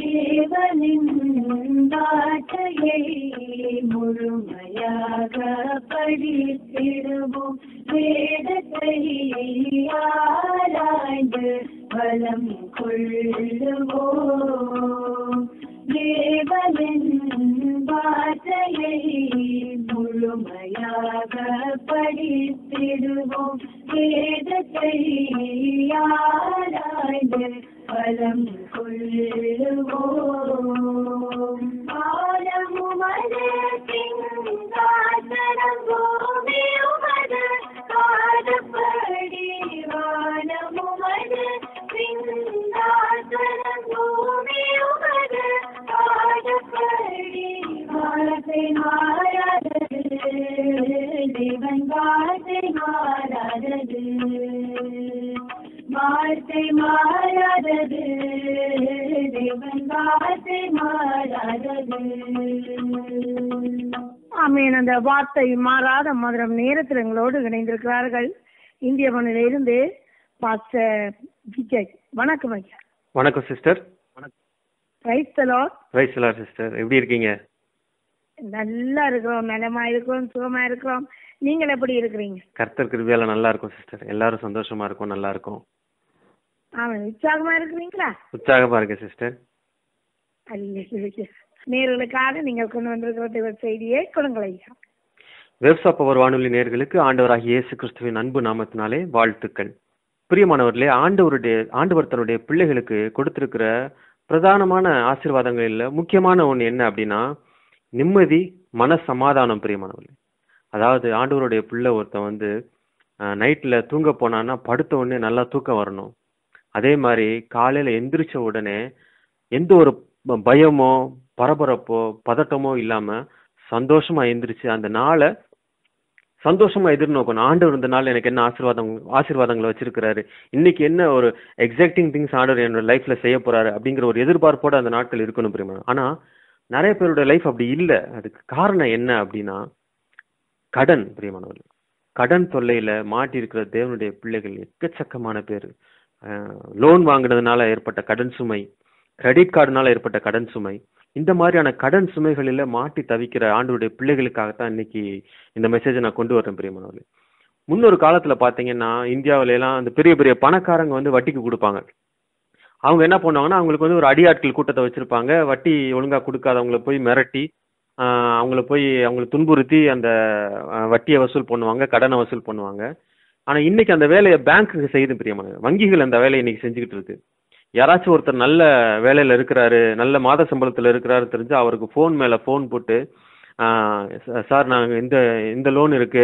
தேவனின் வார்த்தையை முழுமையாக படித்திடுவோம் வேதத்தை ஆராய்ந்து பலம் கொள்ளுவோம் தேவனின் வார்த்தையை முழுமையாக படித்திடுவோம் வேதத்தை ஆராய்ந்து பலம் கொள்ளுவோம் ஆழமுமது திங்காசனம் பூமியுமது காதப்படி வானமுமது சிங்காசனம் பூமியுமது காதப்படி வானத்தை மாறாதது தேவன் வார்த்தை மாறாதது வார்த்தை மாறாதது தேவன் வார்த்தை மாறாதது ஆமீன் அந்த வார்த்தை மாறாத மதுரம் நேரத்தில் எங்களோடு இணைந்திருக்கிறார்கள் இந்திய மண்ணிலிருந்து பாஸ்டர் விஜய் வணக்கம் ஐயா வணக்கம் சிஸ்டர் கிரைஸ்தலோ ரைஸ்லா சிஸ்டர் எப்படி இருக்கீங்க நல்லா இருக்கிறோம் நலமா இருக்கிறோம் சுகமா இருக்கிறோம் நீங்கள் எப்படி இருக்கிறீங்க கர்த்தர் கிருபியால நல்லா இருக்கும் சிஸ்டர் எல்லாரும் சந்தோஷமா இருக்கும் நல்லா இருக்கும் ஆமாம் உற்சாகமா இருக்கிறீங்களா உற்சாகமா இருக்கேன் சிஸ்டர் அல்ல நேர்களுக்காக நீங்கள் கொண்டு வந்திருக்கிற தேவ செய்தியை கொடுங்கள் ஐயா வெப்சா பவர் வானொலி நேயர்களுக்கு ஆண்டவராகிய இயேசு கிறிஸ்துவின் அன்பு நாமத்தினாலே வாழ்த்துக்கள் பிரியமானவர்களே ஆண்டவருடைய ஆண்டவர் தன்னுடைய பிள்ளைகளுக்கு கொடுத்திருக்கிற பிரதானமான ஆசீர்வாதங்களில் முக்கியமான ஒன்று என்ன அப்படின்னா நிம்மதி மன சமாதானம் பிரியமானவர்களே அதாவது ஆண்டவருடைய பிள்ளை ஒருத்தன் வந்து நைட்டில் தூங்க போனான்னா படுத்த உடனே நல்லா தூக்கம் வரணும் அதே மாதிரி காலையில் எந்திரிச்ச உடனே எந்த ஒரு ப- பயமோ பரபரப்போ பதட்டமோ இல்லாம சந்தோஷமா எந்திரிச்சு அந்த நாளை சந்தோஷமா எதிர்நோக்கணும் ஆண்டவர் இந்த நாள் எனக்கு என்ன ஆசீர்வாதம் ஆசீர்வாதங்களை வச்சிருக்கிறாரு இன்னைக்கு என்ன ஒரு எக்ஸாக்டிங் திங்ஸ் ஆண்டவர் என்னோட லைஃப்ல செய்ய போறாரு அப்படிங்கிற ஒரு எதிர்பார்ப்போட அந்த நாட்கள் இருக்கணும் பிரியமா ஆனா நிறைய பேரோட லைஃப் அப்படி இல்லை அதுக்கு காரணம் என்ன அப்படின்னா கடன் பிரியமானவர்கள் கடன் தொல்லையில மாட்டி இருக்கிற தேவனுடைய பிள்ளைகள் எக்கச்சக்கமான பேர் லோன் வாங்குனதுனால ஏற்பட்ட கடன் சுமை கிரெடிட் கார்டுனால ஏற்பட்ட கடன் சுமை இந்த மாதிரியான கடன் சுமைகளில மாட்டி தவிக்கிற ஆண்டவருடைய பிள்ளைகளுக்காகத்தான் இன்னைக்கு இந்த மெசேஜை நான் கொண்டு வரேன் பிரியமானவர்களே முன்னொரு காலத்துல பாத்தீங்கன்னா இந்தியாவில எல்லாம் அந்த பெரிய பெரிய பணக்காரங்க வந்து வட்டிக்கு கொடுப்பாங்க அவங்க என்ன பண்ணுவாங்கன்னா அவங்களுக்கு வந்து ஒரு அடியாட்கள் கூட்டத்தை வச்சிருப்பாங்க வட்டி ஒழுங்கா கொடுக்காதவங்கள போய் மிரட்டி ஆஹ் அவங்கள போய் அவங்கள துன்புறுத்தி அந்த ஆஹ் வட்டியை வசூல் பண்ணுவாங்க கடனை வசூல் பண்ணுவாங்க ஆனா இன்னைக்கு அந்த வேலையை பேங்க்குக்கு செய்யுது பிரியமான வங்கிகள் அந்த வேலையை இன்னைக்கு செஞ்சுக்கிட்டு இருக்கு யாராச்சும் ஒருத்தர் நல்ல வேலையில இருக்கிறாரு நல்ல மாத சம்பளத்துல இருக்கிறாரு தெரிஞ்சு அவருக்கு ஃபோன் மேல ஃபோன் போட்டு ஆஹ் ச- சார் நாங்க இந்த இந்த லோன் இருக்கு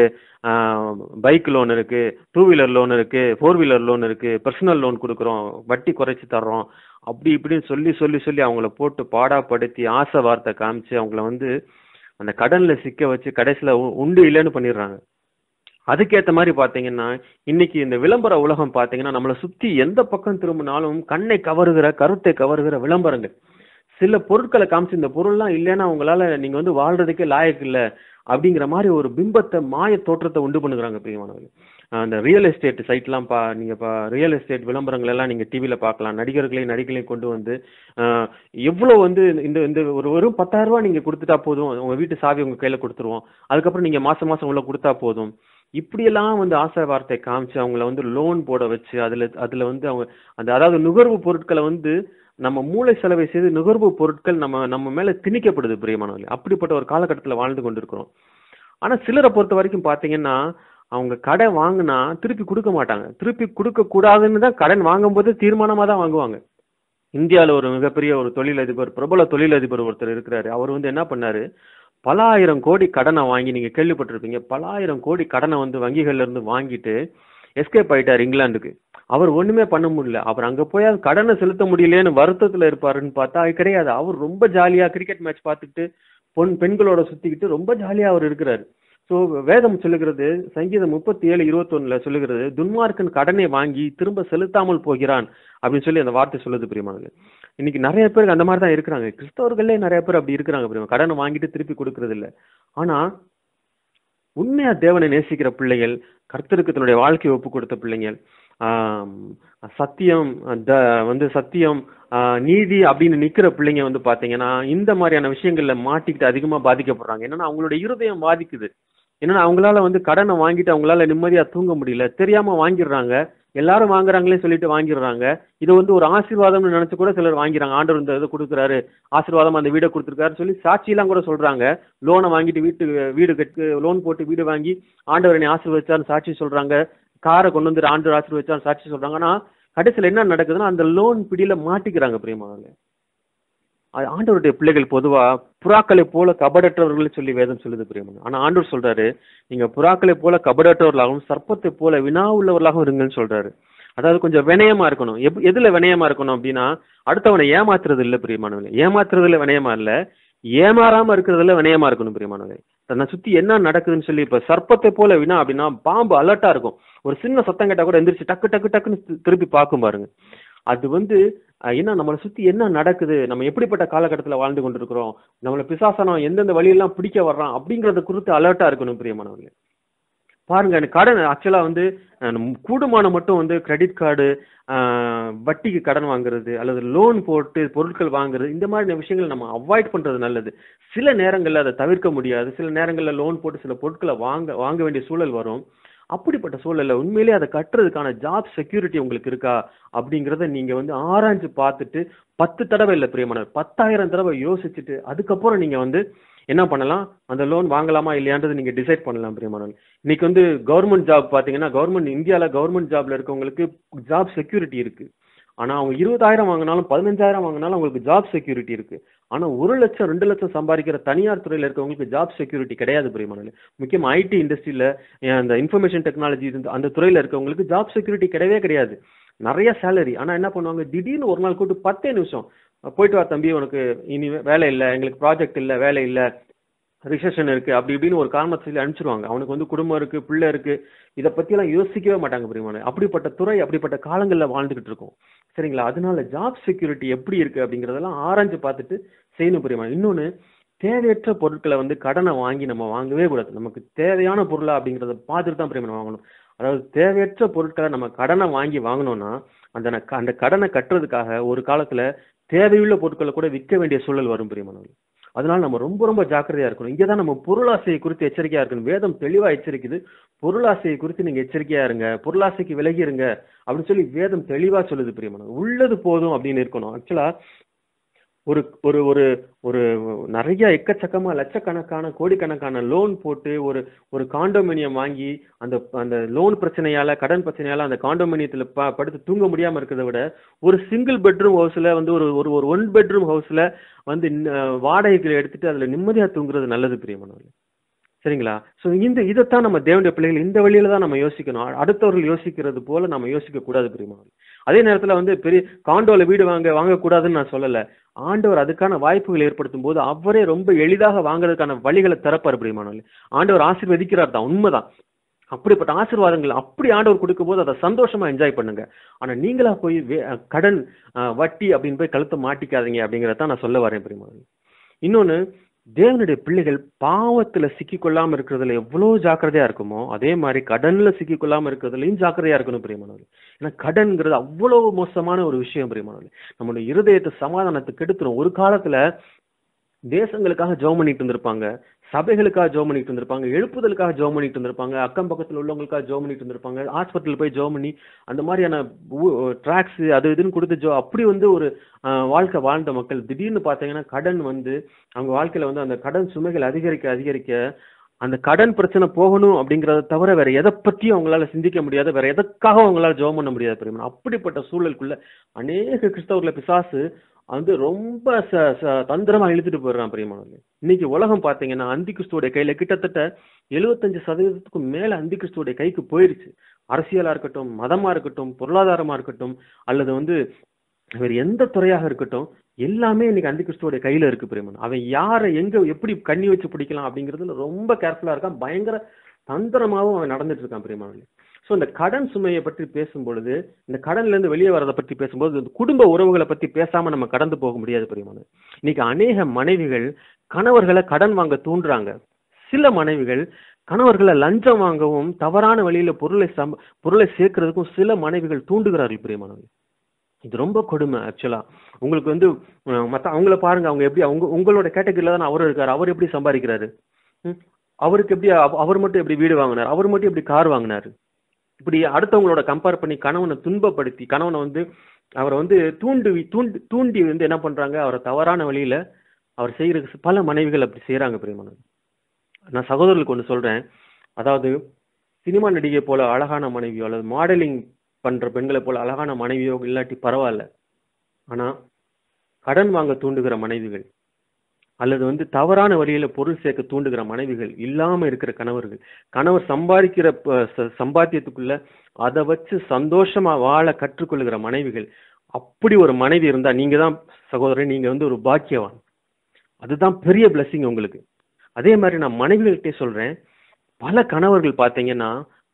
பைக் லோன் இருக்கு டூ வீலர் லோன் இருக்கு ஃபோர் வீலர் லோன் இருக்கு பர்சனல் லோன் கொடுக்குறோம் வட்டி குறைச்சி தர்றோம் அப்படி இப்படின்னு சொல்லி சொல்லி சொல்லி அவங்கள போட்டு பாடாப்படுத்தி ஆசை வார்த்தை காமிச்சு அவங்கள வந்து அந்த கடன்ல சிக்க வச்சு கடைசியில உ- உண்டு இல்லைன்னு பண்ணிடுறாங்க அதுக்கேத்த மாதிரி பாத்தீங்கன்னா இன்னைக்கு இந்த விளம்பர உலகம் பாத்தீங்கன்னா நம்மளை சுத்தி எந்த பக்கம் திரும்பினாலும் கண்ணை கவருகிற கருத்தை கவருகிற விளம்பரங்கள் சில பொருட்களை காமிச்சு இந்த பொருள்லாம் இல்லைன்னா உங்களால நீங்க வந்து வாழ்றதுக்கே லாயக்கு இல்ல அப்படிங்கிற மாதிரி ஒரு பிம்பத்தை மாய தோற்றத்தை உண்டு பண்ணுகிறாங்க பிரியமானவர்கள் ஆஹ் அந்த ரியல் எஸ்டேட் சைட்லாம் பா நீங்க பா ரியல் எஸ்டேட் விளம்பரங்கள் எல்லாம் நீங்க டிவில பார்க்கலாம் நடிகர்களையும் நடிகளையும் கொண்டு வந்து ஆஹ் எவ்வளவு வந்து இந்த இந்த ஒரு வெறும் பத்தாயிரம் ரூபாய் நீங்க கொடுத்துட்டா போதும் உங்க வீட்டு சாவி உங்க கையில கொடுத்துருவோம் அதுக்கப்புறம் நீங்க மாசம் மாசம் உள்ள கொடுத்தா போதும் இப்படியெல்லாம் வந்து ஆசை வார்த்தை காமிச்சு அவங்கள வந்து லோன் போட வச்சு அதுல அதுல வந்து அவங்க அந்த அதாவது நுகர்வு பொருட்களை வந்து நம்ம மூளை செலவை செய்து நுகர்வு பொருட்கள் நம்ம நம்ம மேல திணிக்கப்படுது பிரியமானவர்களே அப்படிப்பட்ட ஒரு காலகட்டத்துல வாழ்ந்து கொண்டிருக்கிறோம் ஆனா சிலரை பொறுத்த வரைக்கும் பாத்தீங்கன்னா அவங்க கடன் வாங்கினா திருப்பி கொடுக்க மாட்டாங்க திருப்பி கொடுக்க கூடாதுன்னு தான் கடன் வாங்கும்போது தீர்மானமா தான் வாங்குவாங்க இந்தியால ஒரு மிகப்பெரிய ஒரு தொழிலதிபர் பிரபல தொழிலதிபர் ஒருத்தர் இருக்கிறாரு அவர் வந்து என்ன பண்ணாரு பல ஆயிரம் கோடி கடனை வாங்கி நீங்க கேள்விப்பட்டிருப்பீங்க பல ஆயிரம் கோடி கடனை வந்து வங்கிகள்ல இருந்து வாங்கிட்டு எஸ்கேப் ஆயிட்டார் இங்கிலாந்துக்கு அவர் ஒண்ணுமே பண்ண முடியல அவர் அங்க போய் அது கடனை செலுத்த முடியலையேன்னு வருத்தத்துல இருப்பாருன்னு பார்த்தா அது கிடையாது அவர் ரொம்ப ஜாலியா கிரிக்கெட் மேட்ச் பார்த்துக்கிட்டு பொன் பெண்களோட சுத்திக்கிட்டு ரொம்ப ஜாலியா அவர் இருக்கிறாரு சோ வேதம் சொல்லுகிறது சங்கீதம் முப்பத்தி ஏழு இருபத்தொன்னுல சொல்லுகிறது துன்மார்க்கன் கடனை வாங்கி திரும்ப செலுத்தாமல் போகிறான் அப்படின்னு சொல்லி அந்த வார்த்தை சொல்லுது பிரியமானது இன்னைக்கு நிறைய பேருக்கு அந்த மாதிரி தான் இருக்கிறாங்க கிறிஸ்தவர்களே நிறைய பேர் அப்படி இருக்கிறாங்க பிரியமா கடனை வாங்கிட்டு திருப்பி கொடுக்கறது இல்ல ஆனா உண்மையா தேவனை நேசிக்கிற பிள்ளைகள் கர்த்தருக்கு தன்னுடைய வாழ்க்கையை ஒப்பு கொடுத்த பிள்ளைங்கள் ஆம், சத்தியம் த வந்து சத்தியம் ஆ, நீதி அப்படின்னு நிக்கிற பிள்ளைங்க வந்து பாத்தீங்கன்னா இந்த மாதிரியான விஷயங்கள்ல மாட்டிக்கிட்டு அதிகமா பாதிக்கப்படுறாங்க என்னன்னா அவங்களுடைய இருதயம் பாதிக்குது என்னன்னா அவங்களால வந்து கடனை வாங்கிட்டு அவங்களால நிம்மதியா தூங்க முடியல தெரியாம வாங்கிடுறாங்க எல்லாரும் வாங்குறாங்களே சொல்லிட்டு வாங்கிடுறாங்க இது வந்து ஒரு ஆசீர்வாதம்னு நினைச்சு கூட சிலர் வாங்கிறாங்க ஆண்டவர் இந்த இது கொடுக்குறாரு ஆசீர்வாதம் அந்த வீடை கொடுத்துருக்காரு சொல்லி சாட்சியெல்லாம் கூட சொல்றாங்க லோனை வாங்கிட்டு வீட்டு வீடு கட்டு லோன் போட்டு வீடு வாங்கி ஆண்டவர் என்னை ஆசீர்வதிச்சார்னு சாட்சி சொல்றாங்க காரை கொண்டு வந்து ஆண்டவர் ஆசீர்வதிச்சார்னு சாட்சி சொல்றாங்க ஆனா கடைசியில் என்ன நடக்குதுன்னா அந்த லோன் பிடியில மாட்டிக்கிறாங்க பிரியமானவர்களே அது ஆண்டவருடைய பிள்ளைகள் பொதுவா புறாக்களை போல கபடற்றவர்கள் சொல்லி வேதம் சொல்லுது பிரியமான ஆனா ஆண்டவர் சொல்றாரு நீங்க புறாக்களை போல கபடற்றவர்களாகவும் சர்ப்பத்தை போல வினா உள்ளவர்களாகவும் இருங்கன்னு சொல்றாரு அதாவது கொஞ்சம் வினயமா இருக்கணும் எப் எதுல வினயமா இருக்கணும் அப்படின்னா அடுத்தவனை ஏமாத்துறது இல்ல பிரியமானவர்களே ஏமாத்துறதுல வினயமா இல்ல ஏமாறாம இருக்கிறதுல வினயமா இருக்கணும் பிரியமானவர்களே தன்னை சுத்தி என்ன நடக்குதுன்னு சொல்லி இப்ப சர்ப்பத்தை போல வினா அப்படின்னா பாம்பு அலர்ட்டா இருக்கும் ஒரு சின்ன சத்தம் கேட்டா கூட எந்திரிச்சு டக்கு டக்கு டக்குன்னு தி- திருப்பி பார்க்கும் பாருங்க அது வந்து அஹ், என்ன நம்மளை சுத்தி என்ன நடக்குது நம்ம எப்படிப்பட்ட காலகட்டத்துல வாழ்ந்து கொண்டிருக்கிறோம் நம்மளை பிசாசனம் எந்தெந்த வழியெல்லாம் பிடிக்க வர்றான் அப்படிங்கறத குறித்து அலர்ட்டா இருக்கணும் பிரியமானவர்களே பாருங்க எனக்கு கடன் ஆக்சுவலா வந்து அஹ், நம்ம கூடுமானம் மட்டும் வந்து கிரெடிட் கார்டு வட்டிக்கு கடன் வாங்குறது அல்லது லோன் போட்டு பொருட்கள் வாங்குறது இந்த மாதிரி விஷயங்களை நம்ம அவாய்ட் பண்றது நல்லது சில நேரங்கள்ல அதை தவிர்க்க முடியாது சில நேரங்கள்ல லோன் போட்டு சில பொருட்களை வாங்க வாங்க வேண்டிய சூழல் வரும் அப்படிப்பட்ட சூழல்ல உண்மையிலேயே அதை கட்டுறதுக்கான ஜாப் செக்யூரிட்டி உங்களுக்கு இருக்கா அப்படிங்கறத நீங்க வந்து ஆராய்ஞ்சு பார்த்துட்டு பத்து தடவை இல்ல பிரியமானவர் பத்தாயிரம் தடவை யோசிச்சுட்டு அதுக்கப்புறம் நீங்க வந்து என்ன பண்ணலாம் அந்த லோன் வாங்கலாமா இல்லையான்றது நீங்க டிசைட் பண்ணலாம் பிரியமானவர் இன்னைக்கு வந்து கவர்மெண்ட் ஜாப் பாத்தீங்கன்னா கவர்மெண்ட் இந்தியால கவர்மெண்ட் ஜாப்ல இருக்கவங்களுக்கு ஜாப் செக்யூரிட்டி இருக்கு ஆனா அவங்க இருபதாயிரம் வாங்கினாலும் பதினஞ்சாயிரம் வாங்கினாலும் அவங்களுக்கு ஜாப் செக்யூரிட்டி இருக்கு ஆனா ஒரு லட்சம் ரெண்டு லட்சம் சம்பாதிக்கிற தனியார் துறையில இருக்கவங்களுக்கு ஜாப் செக்யூரிட்டி கிடையாது பிரியமானது முக்கியமா ஐடி இண்டஸ்ட்ரியில அந்த இன்ஃபர்மேஷன் டெக்னாலஜி அந்த துறையில இருக்கவங்களுக்கு ஜாப் செக்யூரிட்டி கிடையவே கிடையாது நிறைய சேலரி ஆனா என்ன பண்ணுவாங்க திடீர்னு ஒரு நாள் கூட்டு பத்தே நிமிஷம் போயிட்டு வா தம்பி உனக்கு இனி வேலை இல்லை எங்களுக்கு ப்ராஜெக்ட் இல்லை வேலை இல்லை ரிசெஷன் இருக்கு அப்படி இப்படின்னு ஒரு காரணத்தை சொல்லி அனுப்பிச்சிருவாங்க அவனுக்கு வந்து குடும்பம் இருக்கு பிள்ளை இருக்கு இதை பத்தி எல்லாம் யோசிக்கவே மாட்டாங்க பிரியமான அப்படிப்பட்ட துறை அப்படிப்பட்ட காலங்கள்ல வாழ்ந்துகிட்டு இருக்கோம் சரிங்களா அதனால ஜாப் செக்யூரிட்டி எப்படி இருக்கு அப்படிங்கறதெல்லாம் ஆராய்ஞ்சு பார்த்துட்டு செய்யணும் பிரியமான இன்னொன்னு தேவையற்ற பொருட்களை வந்து கடனை வாங்கி நம்ம வாங்கவே கூடாது நமக்கு தேவையான பொருளா அப்படிங்கறத பார்த்துட்டு தான் பிரியமான வாங்கணும் அதாவது தேவையற்ற பொருட்களை நம்ம கடனை வாங்கி வாங்கினோம்னா அந்த ந- அந்த கடனை கட்டுறதுக்காக ஒரு காலத்துல தேவையுள்ள பொருட்களை கூட விற்க வேண்டிய சூழல் வரும் பிரியமானவர்கள் அதனால நம்ம ரொம்ப ரொம்ப ஜாக்கிரதையா இருக்கணும் இங்கதான் நம்ம பொருளாசையை குறித்து எச்சரிக்கையா இருக்கணும் வேதம் தெளிவா எச்சரிக்குது பொருளாசையை குறித்து நீங்க எச்சரிக்கையா இருங்க பொருளாசைக்கு விலகி இருங்க அப்படின்னு சொல்லி வேதம் தெளிவா சொல்லுது பிரியமானவர்கள் உள்ளது போதும் அப்படின்னு இருக்கணும் ஆக்சுவலா ஒரு ஒரு ஒரு ஒரு நிறைய எக்கச்சக்கமா லட்சக்கணக்கான கோடிக்கணக்கான லோன் போட்டு ஒரு ஒரு காண்டோமினியம் வாங்கி அந்த அந்த லோன் பிரச்சனையால கடன் பிரச்சனையால அந்த காண்டோமினியத்துல ப படுத்து தூங்க முடியாம இருக்கிறத விட ஒரு சிங்கிள் பெட்ரூம் ஹவுஸ்ல வந்து ஒரு ஒரு ஒரு ஒன் பெட்ரூம் ஹவுஸ்ல வந்து ந- வாடகைக்கு எடுத்துட்டு அதுல நிம்மதியா தூங்குறது நல்லது பிரியமானவர்களே சரிங்களா சோ இந்த இதைத்தான் நம்ம தேவனுடைய பிள்ளைகள் இந்த வழியில தான் நம்ம யோசிக்கணும் அ- அடுத்தவர்கள் யோசிக்கிறது போல நம்ம யோசிக்க கூடாது பிரியமானவர்களே அதே நேரத்துல வந்து பெரிய காண்டோல வீடு வாங்க வாங்கக்கூடாதுன்னு நான் சொல்லல ஆண்டவர் அதுக்கான வாய்ப்புகள் ஏற்படுத்தும் போது அவரே ரொம்ப எளிதாக வாங்குறதுக்கான வழிகளை திறப்பார் பிரியமானவர்களே ஆண்டவர் ஆசீர்வதிக்கிறார் தான் உண்மைதான் அப்படிப்பட்ட ஆசீர்வாதங்கள் அப்படி ஆண்டவர் கொடுக்கும்போது அதை சந்தோஷமா என்ஜாய் பண்ணுங்க ஆனா நீங்களா போய் வே- அஹ் கடன் அஹ் வட்டி அப்படின்னு போய் கழுத்தை மாட்டிக்காதீங்க அப்படிங்கறத நான் சொல்ல வரேன் பிரியமானவர்களே இன்னொன்னு தேவனுடைய பிள்ளைகள் பாவத்துல சிக்கிக்கொள்ளாம இருக்கிறதுல எவ்வளவு ஜாக்கிரதையா இருக்குமோ அதே மாதிரி கடன்ல சிக்கிக்கொள்ளாம இருக்கிறதுலயும் ஜாக்கிரதையா இருக்கணும் பிரியமானவர்கள் ஏன்னா கடன்ங்கிறது அவ்வளவு மோசமான ஒரு விஷயம் பிரியமானவர்கள் நம்மளுடைய இருதயத்தை சமாதானத்தை கெடுத்துரும் ஒரு காலத்துல தேசங்களுக்காக ஜெபம் பண்ணிட்டு இருந்திருப்பாங்க சபைகளுக்காக ஜெபம் பண்ணிட்டு இருந்திருப்பாங்க எழுப்புதலுக்காக ஜெபம் பண்ணிட்டு இருந்திருப்பாங்க அக்கம் பக்கத்துல உள்ளவங்களுக்காக ஜெபம் பண்ணிட்டு இருந்திருப்பாங்க ஹாஸ்பிட்டல் போய் ஜெபம் பண்ணி அந்த மாதிரியான ட்ராக்ஸ் அது இதுன்னு கொடுத்து ஜோ அப்படி வந்து ஒரு ஆஹ், வாழ்க்கை வாழ்ந்த மக்கள் திடீர்னு பார்த்தீங்கன்னா கடன் வந்து அவங்க வாழ்க்கையில வந்து அந்த கடன் சுமைகள் அதிகரிக்க அதிகரிக்க அந்த கடன் பிரச்சனை போகணும் அப்படிங்கறத தவிர வேற எதை பத்தியும் அவங்களால சிந்திக்க முடியாது வேற எதற்காக அவங்களால ஜெபம் பண்ண முடியாது பிரியமா அப்படிப்பட்ட சூழலுக்குள்ள அநேக கிறிஸ்தவர்களை பிசாசு வந்து ரொம்ப ச- ச- தந்திரமா இழுத்துட்டு போயிடுறான் பிரியமானவர்களே இன்னைக்கு உலகம் பாத்தீங்கன்னா அந்தி கிறிஸ்துவோட கையில கிட்டத்தட்ட எழுபத்தஞ்சு சதவீதத்துக்கும் மேல அந்தி கிறிஸ்துவோட கைக்கு போயிருச்சு அரசியலா இருக்கட்டும் மதமா இருக்கட்டும் பொருளாதாரமா இருக்கட்டும் அல்லது வந்து வேற எந்த துறையாக இருக்கட்டும் எல்லாமே இன்னைக்கு அந்தி கிறிஸ்துவோட கையில இருக்கு பிரியமன் அவன் யாரை எங்க எப்படி கண்ணி வச்சு பிடிக்கலாம் அப்படிங்கிறதுல ரொம்ப கேர்ஃபுல்லா இருக்கான் பயங்கர தந்திரமாவும் அவன் நடந்துட்டு இருக்கான் பிரியமானவர்களே சோ இந்த கடன் சுமையை பற்றி பேசும் பொழுது இந்த கடன்ல இருந்து வெளியே வரதை பற்றி பேசும்போது இந்த குடும்ப உறவுகளை பத்தி பேசாம நம்ம கடந்து போக முடியாது பிரியமான இன்னைக்கு அநேக மனைவிகள் கணவர்களை கடன் வாங்க தூண்டுறாங்க சில மனைவிகள் கணவர்களை லஞ்சம் வாங்கவும் தவறான வழியில பொருளை சம்ப பொருளை சேர்க்கறதுக்கும் சில மனைவிகள் தூண்டுகிறார்கள் பிரியமானவர்கள் இது ரொம்ப கொடுமை ஆக்சுவலா உங்களுக்கு வந்து அஹ், மத்த அவங்கள பாருங்க அவங்க எப்படி அவங்க உங்களோட கேட்டகரியில தான் அவரும் இருக்காரு அவர் எப்படி சம்பாதிக்கிறாரு ம்? அவருக்கு எப்படி அவ- அவர் மட்டும் எப்படி வீடு வாங்கினார் அவர் மட்டும் எப்படி கார் வாங்கினாரு இப்படி அடுத்தவங்களோட கம்பேர் பண்ணி கணவனை துன்பப்படுத்தி கணவனை வந்து அவரை வந்து தூண்டு தூண்டி தூண்டி வந்து என்ன பண்றாங்க அவரை தவறான வழியில அவர் செய்யறது பல மனைவிகள் அப்படி செய்யறாங்க பிரியமானது நான் சகோதரர்களுக்கு ஒன்று சொல்றேன் அதாவது சினிமா நடிகை போல அழகான மனைவியோ அல்லது மாடலிங் பண்ற பெண்களை போல அழகான மனைவியோ இல்லாட்டி பரவாயில்ல ஆனா கடன் வாங்க தூண்டுகிற மனைவிகள் அல்லது வந்து தவறான வழியில பொருள் சேர்க்க தூண்டுகிற மனைவிகள் இல்லாம இருக்கிற கணவர்கள் கணவர் சம்பாதிக்கிற ப- ச- சம்பாத்தியத்துக்குள்ள அதை வச்சு சந்தோஷமா வாழ கற்றுக்கொள்ளுகிற மனைவிகள் அப்படி ஒரு மனைவி இருந்தா நீங்க தான் சகோதரன் நீங்க வந்து ஒரு பாக்கியவான் அதுதான் பெரிய blessing உங்களுக்கு அதே மாதிரி நான் மனைவிகள்கிட்டே சொல்றேன் பல கணவர்கள் பாத்தீங்கன்னா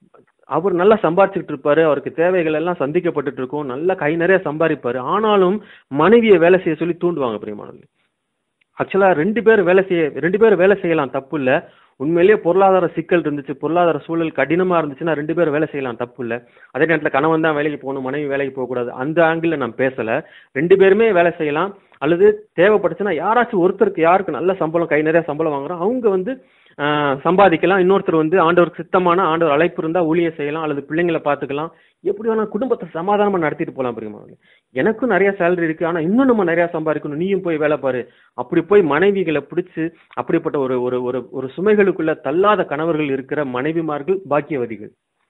அவர் நல்லா சம்பாரிச்சுட்டு இருப்பாரு அவருக்கு தேவைகள் எல்லாம் சந்திக்கப்பட்டுட்டு இருக்கும் நல்லா கை நிறைய சம்பாதிப்பாரு ஆனாலும் மனைவியை வேலை செய்ய சொல்லி தூண்டுவாங்க பிரியமானவர்கள் ஆக்சுவலா ரெண்டு பேரும் வேலை செய்ய ரெண்டு பேரும் வேலை செய்யலாம் தப்பு இல்ல உண்மையிலேயே பொருளாதார சிக்கல் இருந்துச்சு பொருளாதார சூழல் கடினமா இருந்துச்சுன்னா ரெண்டு பேரும் வேலை செய்யலாம் தப்பு இல்ல அதே நேரத்துல கணவன் தான் வேலைக்கு போகணும் மனைவி வேலைக்கு போக கூடாது அந்த ஆங்கிள் நான் பேசல ரெண்டு பேருமே வேலை செய்யலாம் அல்லது தேவைப்பட்டுச்சுன்னா யாராச்சும் ஒருத்தருக்கு யாருக்கு நல்ல சம்பளம் கை நிறைய சம்பளம் வாங்குறோம் அவங்க வந்து ஆஹ், சம்பாதிக்கலாம் இன்னொருத்தர் வந்து ஆண்டவருக்கு சித்தமான ஆண்டவர் அழைப்பு இருந்தா ஊழியம் செய்யலாம் அல்லது பிள்ளைங்களை பார்த்துக்கலாம் எப்படி வேணா குடும்பத்தை சமாதானமா நடத்திட்டு போலாம் பிரியமா எனக்கும் நிறைய சேலரி இருக்கு ஆனா இன்னும் நம்ம நிறைய சம்பாதிக்கணும் நீயும் போய் வேலை பாரு அப்படி போய் மனைவிகளை பிடிச்சு அப்படிப்பட்ட ஒரு ஒரு ஒரு ஒரு சுமைகளுக்குள்ள தள்ளாத கணவர்கள் இருக்கிற மனைவிமார்கள் பாக்கியவதிகள்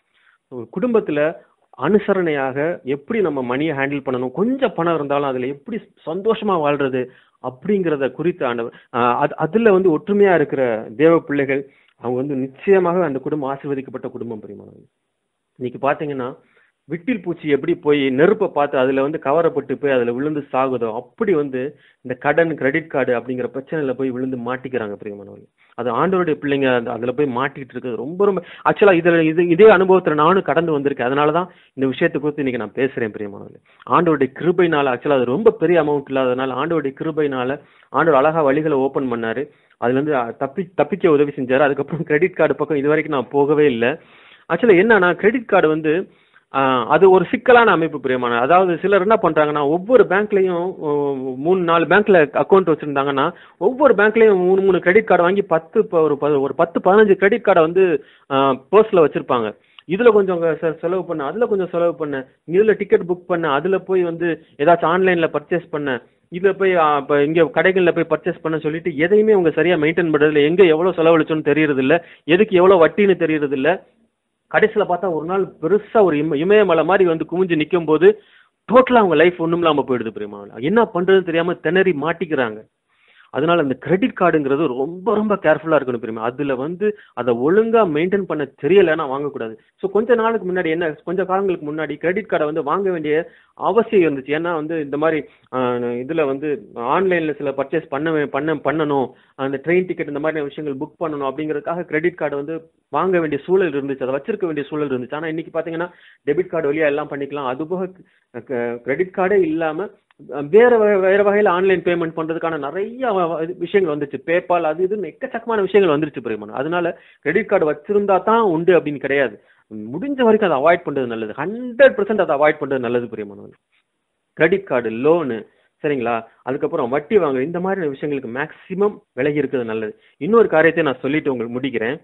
ஒரு குடும்பத்துல அனுசரணையாக எப்படி நம்ம மணியை ஹேண்டில் பண்ணணும் கொஞ்சம் பணம் இருந்தாலும் அதுல எப்படி சந்தோஷமா வாழ்றது அப்படிங்கிறத குறித்து ஆண்டவர் ஆஹ் அது அதுல வந்து ஒற்றுமையா இருக்கிற தேவ பிள்ளைகள் அவங்க வந்து நிச்சயமாக அந்த குடும்பம் ஆசீர்வதிக்கப்பட்ட குடும்பம் பிரியமானது இன்னைக்கு பாத்தீங்கன்னா விட்டில் பூச்சி எப்படி போய் நெருப்பை பார்த்து அதுல வந்து கவரப்பட்டு போய் அதுல விழுந்து சாகுதோ அப்படி வந்து இந்த கடன் கிரெடிட் கார்டு அப்படிங்கிற பிரச்சனையில போய் விழுந்து மாட்டிக்கிறாங்க பிரியமானவர்கள் அது ஆண்டவருடைய பிள்ளைங்க அந்த- அதுல போய் மாட்டிட்டு இருக்குது ரொம்ப ரொம்ப ஆக்சுவலா இதுல இது இதே அனுபவத்துல நானும் கடந்து வந்திருக்கேன் அதனாலதான் இந்த விஷயத்தை குறித்து இன்னைக்கு நான் பேசுறேன் பிரியமானவர்களே ஆண்டவருடைய கிருபைனால ஆக்சுவலா அது ரொம்ப பெரிய அமௌண்ட் இல்லாதனால ஆண்டவருடைய கிருபைனால ஆண்டவர் அழகா வழிகளை ஓபன் பண்ணாரு அதுல இருந்து அஹ், தப்பி தப்பிக்க உதவி செஞ்சாரு அதுக்கப்புறம் கிரெடிட் கார்டு பக்கம் இது வரைக்கும் நான் போகவே இல்லை ஆக்சுவலா என்னன்னா கிரெடிட் கார்டு வந்து ஆஹ், அது ஒரு சிக்கலான அமைப்பு பிரியமான அதாவது சிலர் என்ன பண்றாங்கன்னா ஒவ்வொரு பேங்க்லயும் மூணு நாலு பேங்க்ல அக்கௌண்ட் வச்சிருந்தாங்கன்னா ஒவ்வொரு பேங்க்லயும் மூணு மூணு கிரெடிட் கார்டு வாங்கி பத்து ப- ஒரு ப- ஒரு பத்து பதினஞ்சு கிரெடிட் கார்டை வந்து பர்ஸ்ல வச்சிருப்பாங்க இதுல கொஞ்சம் அங்க செ- செலவு பண்ண அதுல கொஞ்சம் செலவு பண்ண இதுல டிக்கெட் புக் பண்ண அதுல போய் வந்து ஏதாச்சும் ஆன்லைன்ல பர்ச்சேஸ் பண்ண இதுல போய் ஆ, இப்ப இங்க கடைகள்ல போய் பர்ச்சேஸ் பண்ண சொல்லிட்டு எதையுமே அவங்க சரியா மெயின்டைன் பண்றது இல்ல எங்க எவ்வளவு செலவழிச்சோன்னு தெரியறது இல்ல எதுக்கு எவ்வளவு வட்டின்னு தெரியறது இல்ல கடைசியில பார்த்தா ஒரு நாள் பெருசா ஒரு இம இமயமலை மாதிரி வந்து குமிஞ்சு நிக்கும் போது டோட்டலா அவங்க லைஃப் ஒண்ணும் இல்லாம போயிடுது பிரியமா என்ன பண்றதுன்னு தெரியாம திணறி மாட்டிக்கிறாங்க அதனால அந்த கிரெடிட் கார்டுங்கிறது ரொம்ப ரொம்ப கேர்ஃபுல்லா இருக்கணும் பிரியமா அதுல வந்து அதை ஒழுங்கா மெயின்டைன் பண்ண தெரியலைன்னா வாங்கக்கூடாது ஸோ கொஞ்ச நாளுக்கு முன்னாடி என்ன கொஞ்ச காலங்களுக்கு முன்னாடி கிரெடிட் கார்டை வந்து வாங்க வேண்டிய அவசியம் இருந்துச்சு ஏன்னா வந்து இந்த மாதிரி ஆஹ், இதுல வந்து ஆன்லைன்ல சில பர்ச்சேஸ் பண்ண வே- பண்ண பண்ணணும் அந்த ட்ரெயின் டிக்கெட் இந்த மாதிரி விஷயங்கள் புக் பண்ணணும் அப்படிங்கறதுக்காக கிரெடிட் கார்டு வந்து வாங்க வேண்டிய சூழல் இருந்துச்சு அதை வச்சிருக்க வேண்டிய சூழல் இருந்துச்சு ஆனா இன்னைக்கு பாத்தீங்கன்னா டெபிட் கார்டு வழியா எல்லாம் பண்ணிக்கலாம் அது போக கிரெடிட் கார்டே இல்லாம அஹ், வேற வகை- வேற வகையில ஆன்லைன் பேமெண்ட் பண்றதுக்கான நிறைய வ- வ- இது விஷயங்கள் வந்துச்சு பேபால் அது இதுன்னு எக்கச்சக்கமான விஷயங்கள் வந்துருச்சு பிரியமான அதனால கிரெடிட் கார்டு வச்சிருந்தா தான் உண்டு அப்படின்னு கிடையாது முடிஞ்ச வரைக்கும் அதை அவாய்ட் பண்றது நல்லது ஹண்ட்ரட் பர்சன்ட் அதை அவாய்ட் பண்றது நல்லது பிரியமானவர்கள் கிரெடிட் கார்டு லோனு சரிங்களா அதுக்கப்புறம் வட்டி வாங்க இந்த மாதிரி விஷயங்களுக்கு மேக்சிமம் விலகி இருக்கிறது நல்லது இன்னொரு காரியத்தை நான் சொல்லிட்டு உங்களுக்கு முடிக்கிறேன்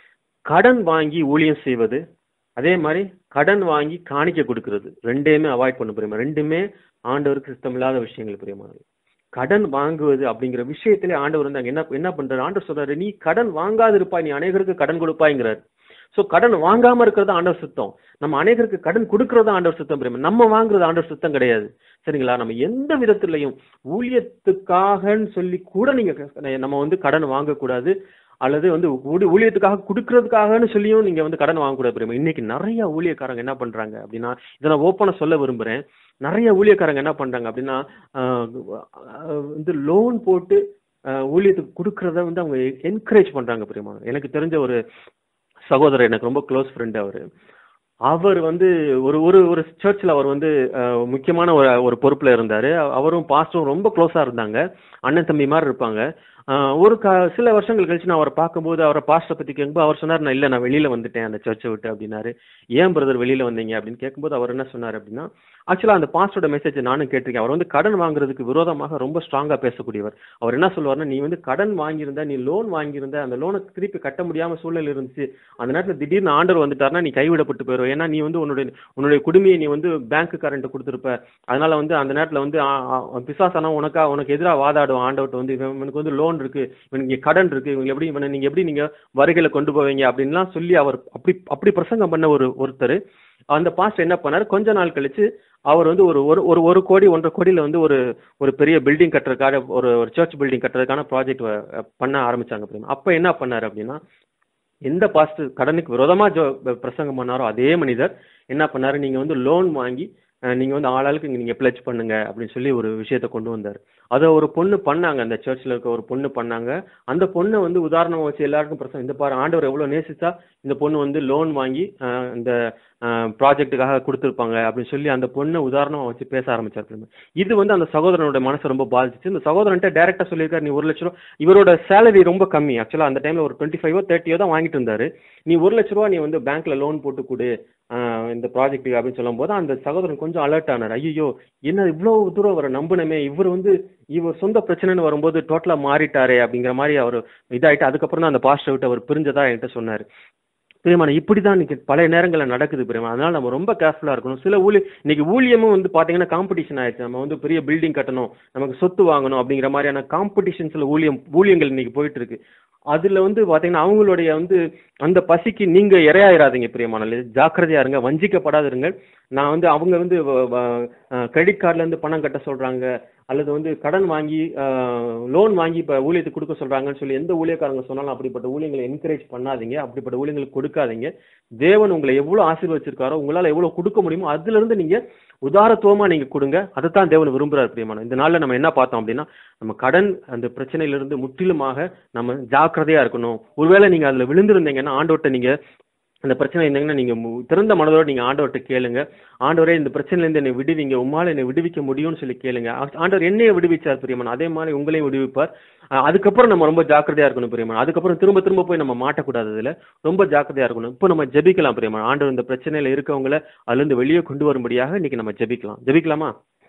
கடன் வாங்கி ஊழியம் செய்வது அதே மாதிரி கடன் வாங்கி காணிக்க கொடுக்கிறது ரெண்டையுமே அவாய்ட் பண்ண பிரியமா ரெண்டுமே ஆண்டவருக்கு சித்தம் இல்லாத விஷயங்கள் பிரியமானது கடன் வாங்குவது அப்படிங்கிற விஷயத்திலே ஆண்டவர் வந்து அங்க என்ன என்ன பண்றாரு ஆண்டவர் சொல்றாரு நீ கடன் வாங்காது இருப்பாய் நீ அநேகருக்கு கடன் கொடுப்பாய்ங்கிறார் சோ கடன் வாங்காம இருக்கிறது ஆண்டவர் சுத்தம் நம்ம அநேகருக்கு கடன் கொடுக்கறது ஆண்டவர் சுத்தம் பிரியமா நம்ம வாங்குறது ஆண்டவர் சுத்தம் கிடையாது சரிங்களா நம்ம எந்த விதத்திலையும் ஊழியத்துக்காகன்னு சொல்லி கூட நீங்க க- நம்ம வந்து கடன் வாங்கக்கூடாது அல்லது வந்து ஊழி- ஊழியத்துக்காக கொடுக்கறதுக்காகன்னு சொல்லியும் நீங்க வந்து கடன் வாங்கக்கூடாது பிரியமா இன்னைக்கு நிறைய ஊழியக்காரங்க என்ன பண்றாங்க அப்படின்னா இதை நான் ஓப்பனா சொல்ல விரும்புறேன் நிறைய ஊழியக்காரங்க என்ன பண்றாங்க அப்படின்னா ஆஹ் ஆஹ் வந்து லோன் போட்டு ஆஹ் ஊழியத்துக்கு கொடுக்கறத வந்து அவங்க என்கரேஜ் பண்றாங்க பிரியமா எனக்கு தெரிஞ்ச ஒரு சகோதரர் எனக்கு ரொம்ப க்ளோஸ் ஃப்ரெண்ட் அவரு அவர் வந்து ஒரு ஒரு ஒரு சர்ச்சில் அவர் வந்து அஹ், முக்கியமான ஒரு ஒரு பொறுப்புல இருந்தாரு அவரும் பாஸ்டரும் ரொம்ப க்ளோஸா இருந்தாங்க அண்ணன் தம்பி மாதிரி இருப்பாங்க ஆஹ் ஒரு க சில வருஷங்கள் கழிச்சு நான் அவரை பார்க்கும்போது அவரை பாஸ்டரை பத்தி கேட்கும்போது அவர் சொன்னார் நான் இல்ல நான் வெளியில வந்துட்டேன் அந்த சர்ச்சை விட்டு அப்படின்னாரு ஏன் பிரதர் வெளியில வந்தீங்க அப்படின்னு கேட்கும்போது அவர் என்ன சொன்னார் அப்படின்னா ஆக்சுவலா அந்த பாஸ்டரோட மெசேஜ் நானும் கேட்டிருக்கேன் அவர் வந்து கடன் வாங்குறதுக்கு விரோதமாக ரொம்ப ஸ்ட்ராங்கா பேசக்கூடியவர் அவர் என்ன சொல்லுவாருன்னா நீ வந்து கடன் வாங்கியிருந்த நீ லோன் வாங்கியிருந்த அந்த லோனை திருப்பி கட்ட முடியாம சூழ்நிலை இருந்துச்சு அந்த நேரத்துல திடீர்னு ஆண்டவர் வந்துட்டாருன்னா நீ கைவிடப்பட்டு போயிடும் ஏன்னா நீ வந்து உன்னுடைய உன்னுடைய குடுமையை நீ வந்து பேங்க் கரண்ட் கொடுத்துருப்ப அதனால வந்து அந்த நேரத்துல வந்து ஆ, ஆ, பிசாசானா உனக்கா உனக்கு எதிராக வாதாடும் ஆண்டவர்ட்ட வந்து இவன் இவனுக்கு வந்து லோன் இருக்கு இவனுக்கு கடன் இருக்கு இவங்க எப்படி இவனை நீங்க எப்படி நீங்க வருகையில கொண்டு போவீங்க அப்படின்லாம் சொல்லி அவர் அப்படி அப்படி பிரசங்கம் பண்ண ஒரு ஒருத்தர் அந்த பாஸ்டர் என்ன பண்ணாரு கொஞ்ச நாள் கழிச்சு அவர் வந்து ஒரு ஒரு ஒரு ஒரு கோடி ஒன்றரை கோடியில வந்து ஒரு ஒரு பெரிய பில்டிங் கட்டுறதுக்காக ஒரு ஒரு சர்ச் பில்டிங் கட்டுறதுக்கான ப்ராஜெக்ட் பண்ண ஆரம்பிச்சாங்க அப்படின்னா அப்ப என்ன பண்ணாரு அப்படின்னா எந்த பாஸ்டர் கடனுக்கு விரோதமா ஜோ பிரசங்கம் பண்ணாரோ அதே மனிதர் என்ன பண்ணாரு நீங்க வந்து லோன் வாங்கி அஹ், நீங்க வந்து ஆளாளுக்கு இங்க நீங்க பிளட்ஜ் பண்ணுங்க அப்படின்னு சொல்லி ஒரு விஷயத்த கொண்டு வந்தார் அதை ஒரு பொண்ணு பண்ணாங்க அந்த சர்ச்சில் இருக்க ஒரு பொண்ணு பண்ணாங்க அந்த பொண்ணை வந்து உதாரணமா வச்சு எல்லாருக்கும் பிரசங்கம் இந்த பாரு ஆண்டவர் எவ்வளவு நேசிச்சா இந்த பொண்ணு வந்து லோன் வாங்கி அஹ், இந்த ப்ராஜெக்ட்டுக்காக கொடுத்துருப்பாங்க அப்படின்னு சொல்லி அந்த பொண்ணை உதாரணமா வச்சு பேச ஆரம்பிச்சார் திரும்ப. இது வந்து அந்த சகோதரனோட மனசை ரொம்ப பாதிச்சு இந்த சகோதரன்ட்ட டேரக்டா சொல்லியிருக்காரு நீ ஒரு லட்ச ரூபா இவரோட சேலரி ரொம்ப கம்மி ஆக்சுவலா அந்த டைம்ல ஒரு டுவெண்ட்டி ஃபைவோ தேர்ட்டியோ தான் வாங்கிட்டு இருந்தாரு நீ ஒரு லட்ச ரூபா நீ வந்து பேங்க்ல லோன் போட்டு கொடு ஆஹ் இந்த ப்ராஜெக்ட்டுக்கு அப்படின்னு சொல்லும் போது அந்த சகோதரன் கொஞ்சம் அலர்ட் ஆனார் ஐயோ என்ன இவ்வளவு தூரம் அவரை நம்பினமே இவர் வந்து இவர் சொந்த பிரச்சனைன்னு வரும்போது டோட்டலா மாறிட்டாரே அப்படிங்கிற மாதிரி அவர் இதாயிட்டு அதுக்கப்புறம் தான் அந்த பாஸ்டர் விட்டு அவர் பிரிஞ்சதா என்கிட்ட சொன்னாரு பிரியமான இப்படிதான் இன்னைக்கு பல நேரங்கள்ல நடக்குது பிரியமா அதனால நம்ம ரொம்ப கேர்ஃபுல்லா இருக்கணும் சில ஊழி இன்னைக்கு ஊழியமும் வந்து பாத்தீங்கன்னா காம்படிஷன் ஆயிடுச்சு நம்ம வந்து பெரிய பில்டிங் கட்டணும் நமக்கு சொத்து வாங்கணும் அப்படிங்கிற மாதிரியான காம்படிஷன்ஸ்ல ஊழியம் ஊழியங்கள் இன்னைக்கு போயிட்டு இருக்கு அதுல வந்து பாத்தீங்கன்னா அவங்களுடைய வந்து அந்த பசிக்கு நீங்க இரையாயிராதீங்க பிரியமான ஜாக்கிரதையா இருங்க வஞ்சிக்கப்படாதிருங்க நான் வந்து அவங்க வந்து கிரெடிட் கார்டுல இருந்து பணம் கட்ட சொல்றாங்க அல்லது வந்து கடன் வாங்கி லோன் வாங்கி இப்ப ஊழியத்துக்கு கொடுக்க சொல்றாங்கன்னு சொல்லி எந்த ஊழியக்காரங்க சொன்னாலும் அப்படிப்பட்ட ஊழியங்களை என்கரேஜ் பண்ணாதீங்க அப்படிப்பட்ட ஊழியங்களுக்கு கொடுக்காதீங்க தேவன் உங்களை எவ்வளவு ஆசீர்வச்சிருக்காரோ உங்களால எவ்வளவு கொடுக்க முடியுமோ அதுல இருந்து நீங்க உதாரத்துவமா நீங்க கொடுங்க அதைத்தான் தேவன் விரும்புறாரு பிரியமான இந்த நாள்ல நம்ம என்ன பார்த்தோம் அப்படின்னா நம்ம கடன் அந்த பிரச்சனையில இருந்து முற்றிலுமாக நம்ம ஜாக்கிரதையா இருக்கணும் ஒருவேளை நீங்க அதுல விழுந்திருந்தீங்கன்னா ஆண்டோட்ட நீங்க அந்த பிரச்சனை இருந்தீங்கன்னா நீங்க மு- திறந்த மனதோட நீங்க ஆண்டவர்கிட்ட கேளுங்க ஆண்டவரே இந்த பிரச்சனையில இருந்து என்னை விடுவிங்க உம்மால என்னை விடுவிக்க முடியும்னு சொல்லி கேளுங்க ஆ- ஆண்டவர் என்னைய விடுவிச்சார் பிரியமன் அதே மாதிரி உங்களையும் விடுவிப்பார் அஹ் அதுக்கப்புறம் நம்ம ரொம்ப ஜாக்கிரதையா இருக்கணும் பிரியமன் அதுக்கப்புறம் திரும்ப திரும்ப போய் நம்ம மாட்டக்கூடாது இதுல ரொம்ப ஜாக்கிரதையா இருக்கணும் இப்போ நம்ம ஜெபிக்கலாம் பிரியமன் ஆண்டவர் இந்த பிரச்சனையில இருக்கவங்கள அதுல இருந்து வெளியே கொண்டு வரும்படியாக இன்னைக்கு நம்ம ஜெபிக்கலாம் ஜெபிக்கலாமா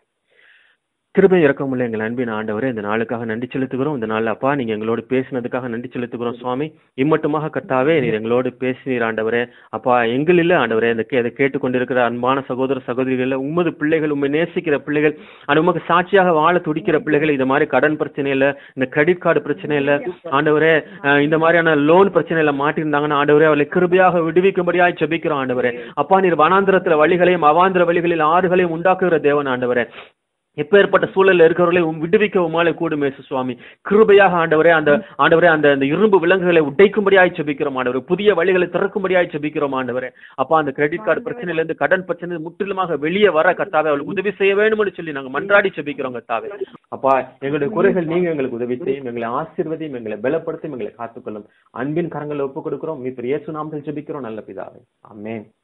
கிருபை இறக்கமுள்ள எங்கள் அன்பின் ஆண்டவரே இந்த நாளுக்காக நன்றி செலுத்துகிறோம் இந்த நாள்ல அப்பா நீங்க எங்களோடு பேசினதுக்காக நன்றி செலுத்துகிறோம் சுவாமி இம்மட்டுமாக கர்த்தாவே நீர் எங்களோடு பேசினீர் ஆண்டவரே அப்பா எங்கள் இல்ல ஆண்டவரே இந்த கே- இதை கேட்டுக்கொண்டிருக்கிற அன்பான சகோதர சகோதரிகள் உமது பிள்ளைகள் உண்மை நேசிக்கிற பிள்ளைகள் அது உமக்கு சாட்சியாக வாழ துடிக்கிற பிள்ளைகள் இந்த மாதிரி கடன் பிரச்சனையில இந்த கிரெடிட் கார்டு பிரச்சனையில ஆண்டவரே அஹ், இந்த மாதிரியான லோன் பிரச்சனையில மாட்டியிருந்தாங்கன்னா ஆண்டவரே அவளை கிருபையாக விடுவிக்கும்படியாய் ஜெபிக்கிறோம் ஆண்டவரே அப்பா நீர் வனாந்திரத்துல வழிகளையும் அவாந்திர வழிகளில் ஆறுகளையும் உண்டாக்குகிற தேவன் ஆண்டவரே எப்பேற்பட்ட சூழல்ல இருக்கிறவர்களை உம் விடுவிக்க உமாலை கூடும் இயேசு சுவாமி கிருபையாக ஆண்டவரே அந்த ஆண்டவரே அந்த அந்த இரும்பு விலங்குகளை உடைக்கும்படியாய் ஜெபிக்கிறோம் ஆண்டவரே புதிய வழிகளை திறக்கும்படியாய் ஜெபிக்கிறோம் ஆண்டவரே அப்பா அந்த கிரெடிட் கார்டு பிரச்சனையில இருந்து கடன் பிரச்சனை முற்றிலுமாக வெளியே வர கத்தாவே அவளுக்கு உதவி செய்ய வேண்டும்னு சொல்லி நாங்க மன்றாடி ஜெபிக்கிறோம் கத்தாவே அப்பா எங்களுடைய குறைகள் நீங்க எங்களுக்கு உதவி செய்யும் எங்களை ஆசீர்வதியும் எங்களை பலப்படுத்தும் எங்களை காத்துக்கொள்ளும் அன்பின் கரங்களை ஒப்புக் கொடுக்கிறோம் மீ இயேசு நாமத்தில் ஜெபிக்கிறோம் நல்ல பிதாவே ஆமென்